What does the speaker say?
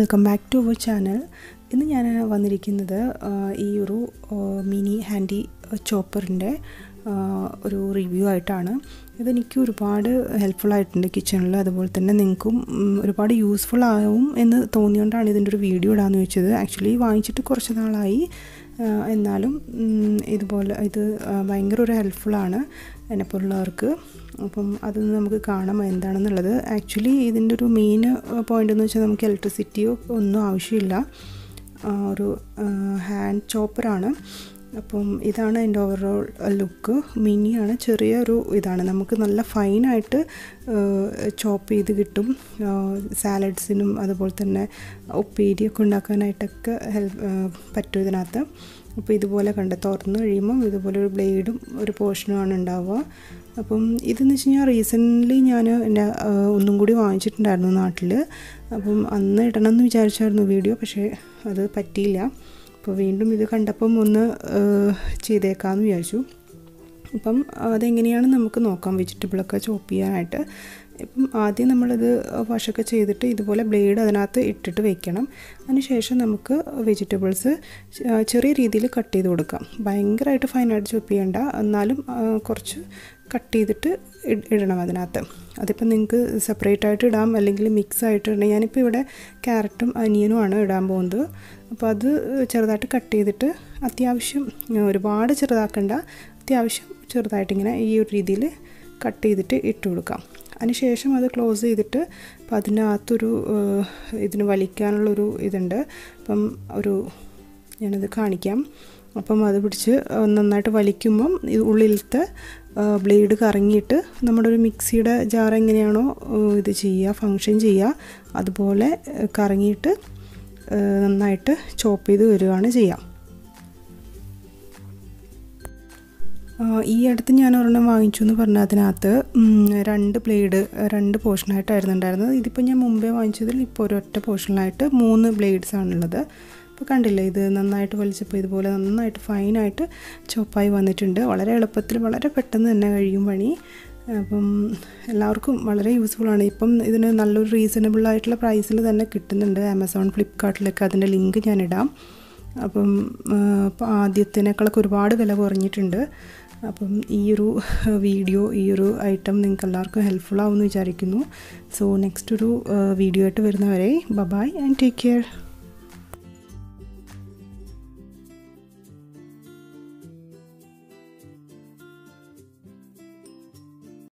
welcome back to our channel ഇന്ന് ഞാൻ വന്നിരിക്കുന്നത് ആ, ഈ ഒരു ആ, മിനി ഹാൻഡി ചോപ്പറിൻ്റെ ഒരു റിവ്യൂ ആയിട്ടാണ് ഇതെനിക്ക് ഒരുപാട് ഹെൽപ്ഫുൾ ആയിട്ടുണ്ട് കിച്ചണിൽ അതുപോലെ തന്നെ നിങ്ങൾക്കും ഉം, ഒരുപാട് യൂസ്ഫുൾ ആവും എന്ന് തോന്നിയോണ്ടാണ് ഇതിൻ്റെ ഒരു വീഡിയോ ഇടാമെന്ന് വെച്ചത് ആക്ച്വലി വാങ്ങിച്ചിട്ട് കുറച്ച് നാളായി ആ, എന്നാലും ഉം, ഇതുപോലെ ഇത് ആ, ഭയങ്കര ഒരു ഹെൽപ്ഫുള്ളാണ് എന്നെപ്പോലുള്ളവർക്ക് അപ്പം അതൊന്ന് നമുക്ക് കാണാം എന്താണെന്നുള്ളത് ആക്ച്വലി ഇതിൻ്റെ ഒരു മെയിൻ പോയിന്റ് എന്ന് വെച്ചാൽ നമുക്ക് ഇലക്ട്രിസിറ്റിയോ ഒന്നും ആവശ്യമില്ല ആ, ഒരു ഹാൻഡ് ചോപ്പറാണ് അപ്പം ഇതാണ് അതിൻ്റെ ഓവറോൾ ലുക്ക് മിനിയാണ് ചെറിയൊരു ഇതാണ് നമുക്ക് നല്ല ഫൈനായിട്ട് ചോപ്പ് ചെയ്ത് കിട്ടും സാലഡ്സിനും അതുപോലെ തന്നെ ഉപ്പേരിയൊക്കെ ഉണ്ടാക്കാനായിട്ടൊക്കെ ഹെൽപ്പ് പറ്റും ഇതിനകത്ത് അപ്പോൾ ഇതുപോലെ കണ്ട തുറന്ന് കഴിയുമ്പം ഇതുപോലെ ഒരു ബ്ലേഡും ഒരു പോർഷനുമാണ് ഉണ്ടാവുക അപ്പം ഇതെന്ന് വെച്ച് കഴിഞ്ഞാൽ റീസെൻ്റ്ലി ഞാൻ എൻ്റെ ആ, ഒന്നും കൂടി വാങ്ങിച്ചിട്ടുണ്ടായിരുന്നു നാട്ടിൽ അപ്പം അന്ന് ഇടണം എന്ന് വിചാരിച്ചായിരുന്നു വീഡിയോ പക്ഷേ അത് പറ്റിയില്ല അപ്പോൾ വീണ്ടും ഇത് കണ്ടപ്പം ഒന്ന് ആ, ചെയ്തേക്കാമെന്ന് വിചാരിച്ചു അപ്പം അതെങ്ങനെയാണ് നമുക്ക് നോക്കാം വെജിറ്റബിളൊക്കെ ചോപ്പ് ചെയ്യാനായിട്ട് ഇപ്പം ആദ്യം നമ്മളിത് വാഷൊക്കെ ചെയ്തിട്ട് ഇതുപോലെ ബ്ലേഡ് അതിനകത്ത് ഇട്ടിട്ട് വെക്കണം അതിനുശേഷം നമുക്ക് വെജിറ്റബിൾസ് ചെറിയ രീതിയിൽ കട്ട് ചെയ്ത് കൊടുക്കാം ഭയങ്കരമായിട്ട് ഫൈനായിട്ട് ചോപ്പ് ചെയ്യേണ്ട എന്നാലും ആ, കുറച്ച് കട്ട് ചെയ്തിട്ട് ഇ- ഇടണം അതിനകത്ത് അതിപ്പോൾ നിങ്ങൾക്ക് സെപ്പറേറ്റ് ആയിട്ട് ഇടാം അല്ലെങ്കിൽ മിക്സ് ആയിട്ട് ഇടണം ഞാനിപ്പോൾ ഇവിടെ ക്യാരറ്റും അനിയനുമാണ് ഇടാൻ പോകുന്നത് അപ്പോൾ അത് ചെറുതായിട്ട് കട്ട് ചെയ്തിട്ട് അത്യാവശ്യം ആ, ഒരുപാട് ചെറുതാക്കണ്ട അത്യാവശ്യം ചെറുതായിട്ടിങ്ങനെ ഈ ഒരു രീതിയിൽ കട്ട് ചെയ്തിട്ട് ഇട്ട് കൊടുക്കാം അതിനുശേഷം അത് ക്ലോസ് ചെയ്തിട്ട് അപ്പോൾ അതിനകത്തൊരു ആ, ഇതിന് വലിക്കാനുള്ളൊരു ഇതുണ്ട് അപ്പം ഒരു ഞാനത് കാണിക്കാം അപ്പം അത് പിടിച്ച് ആ, നന്നായിട്ട് വലിക്കുമ്പം ഈ ഉള്ളിലത്തെ ബ്ലേഡ് കറങ്ങിയിട്ട് നമ്മുടെ ഒരു മിക്സിയുടെ ജാർ എങ്ങനെയാണോ ആ, ഇത് ചെയ്യുക ഫങ്ഷൻ ചെയ്യുക അതുപോലെ ആ, കറങ്ങിയിട്ട് ആ, നന്നായിട്ട് ചോപ്പ് ചെയ്ത് വരികയാണ് ചെയ്യുക ആ, ഈ അടുത്ത് ഞാൻ ഒരെണ്ണം വാങ്ങിച്ചു എന്ന് പറഞ്ഞാൽ അതിനകത്ത് ഉം, രണ്ട് ബ്ലേഡ് രണ്ട് പോർഷനായിട്ടായിരുന്നു ഉണ്ടായിരുന്നത് ഇതിപ്പോൾ ഞാൻ മുമ്പേ വാങ്ങിച്ചതിൽ ഇപ്പോൾ ഒരൊറ്റ പോർഷനിലായിട്ട് മൂന്ന് ബ്ലേഡ്സ് ആണുള്ളത് ഇപ്പോൾ കണ്ടില്ലേ ഇത് നന്നായിട്ട് വലിച്ചപ്പോൾ ഇതുപോലെ നന്നായിട്ട് ഫൈനായിട്ട് ചോപ്പായി വന്നിട്ടുണ്ട് വളരെ എളുപ്പത്തിൽ വളരെ പെട്ടെന്ന് തന്നെ കഴിയും പണി അപ്പം എല്ലാവർക്കും വളരെ യൂസ്ഫുൾ ആണ് ഇപ്പം ഇതിന് നല്ലൊരു റീസണബിൾ ആയിട്ടുള്ള പ്രൈസിൽ തന്നെ കിട്ടുന്നുണ്ട് ആമസോൺ ഫ്ലിപ്കാർട്ടിലൊക്കെ അതിൻ്റെ ലിങ്ക് ഞാൻ ഇടാം അപ്പം ആ, ഇപ്പം ആദ്യത്തിനേക്കാളൊക്കെ ഒരുപാട് വില കുറഞ്ഞിട്ടുണ്ട് അപ്പം ഈ ഒരു വീഡിയോ ഈ ഒരു ഐറ്റം നിങ്ങൾക്ക് എല്ലാവർക്കും ഹെൽപ്ഫുൾ ആവുമെന്ന് വിചാരിക്കുന്നു സോ നെക്സ്റ്റ് ഒരു വീഡിയോ ആയിട്ട് വരുന്നവരെ ബബായ് ആൻഡ് ടേക്ക് കെയർ